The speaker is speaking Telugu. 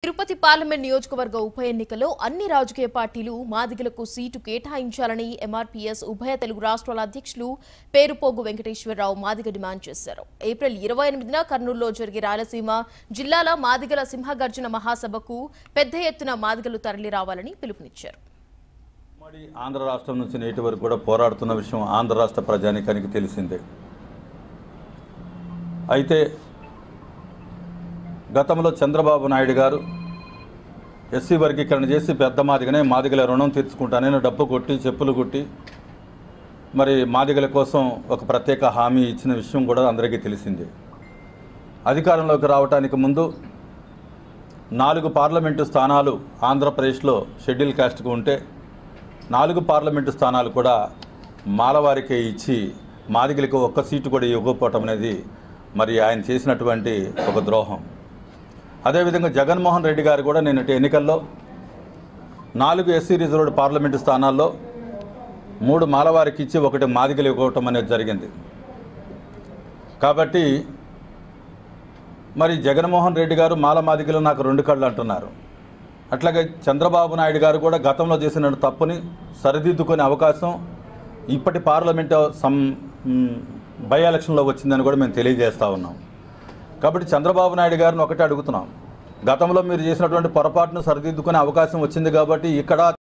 తిరుపతి పార్లమెంట్ నియోజకవర్గ ఉప ఎన్నికలో అన్ని రాజకీయ పార్టీలు మాదిగలకు సీటు కేటాయించాలని ఎంఆర్పీఎస్ ఉభయ తెలుగు రాష్ట్రాల అధ్యక్షులు పేరుపోగు వెంకటేశ్వరరావు మాదిగ డిమాండ్ చేశారు ఏప్రిల్ ఇరవై ఎనిమిదిన కర్నూలులో జరిగే రాయలసీమ జిల్లాల మాదిగల సింహగర్జన మహాసభకు పెద్ద ఎత్తున మాదిగలు తరలి రావాలని పిలుపునిచ్చారు ఉమ్మడి ఆంధ్ర రాష్ట్రం నుంచి నేటి వరకు కూడా పోరాడుతున్న విషయం ఆంధ్ర రాష్ట్ర ప్రజానికానికి తెలిసిందే అయితే గతంలో చంద్రబాబు నాయుడు గారు ఎస్సీ వర్గీకరణ చేసి పెద్ద మాదిగనే మాదిగల రుణం తీర్చుకుంటానని డబ్బు కొట్టి చెప్పులు కొట్టి మరి మాదిగల కోసం ఒక ప్రత్యేక హామీ ఇచ్చిన విషయం కూడా అందరికీ తెలిసిందే అధికారంలోకి రావడానికి ముందు నాలుగు పార్లమెంటు స్థానాలు ఆంధ్రప్రదేశ్లో షెడ్యూల్ కాస్ట్కు ఉంటే నాలుగు పార్లమెంటు స్థానాలు కూడా మాలవారికే ఇచ్చి మాదిగలకు ఒక్క సీటు కూడా ఇవ్వకపోవటం అనేది మరి ఆయన చేసినటువంటి ఒక ద్రోహం అదేవిధంగా జగన్మోహన్ రెడ్డి గారు కూడా నిన్నటి ఎన్నికల్లో నాలుగు ఎస్సీ రిజర్వ్డ్ పార్లమెంటు స్థానాల్లో మూడు మాలవారికి ఇచ్చి ఒకటి మాదిగలు ఇవ్వటం అనేది జరిగింది కాబట్టి మరి జగన్మోహన్ రెడ్డి గారు మాల మాదిగలు నాకు రెండు కళ్ళు అంటున్నారు అట్లాగే చంద్రబాబు నాయుడు గారు కూడా గతంలో చేసిన తప్పుని సరిదిద్దుకునే అవకాశం ఇప్పటి పార్లమెంట్ సం మ్, బై ఎలక్షన్లో వచ్చిందని కూడా మేము తెలియజేస్తూ ఉన్నాం కాబట్టి చంద్రబాబు నాయుడు గారిని ఒకటే అడుగుతున్నాం గతంలో మీరు చేసినటువంటి పొరపాటును సరిదిద్దుకునే అవకాశం వచ్చింది కాబట్టి ఇక్కడ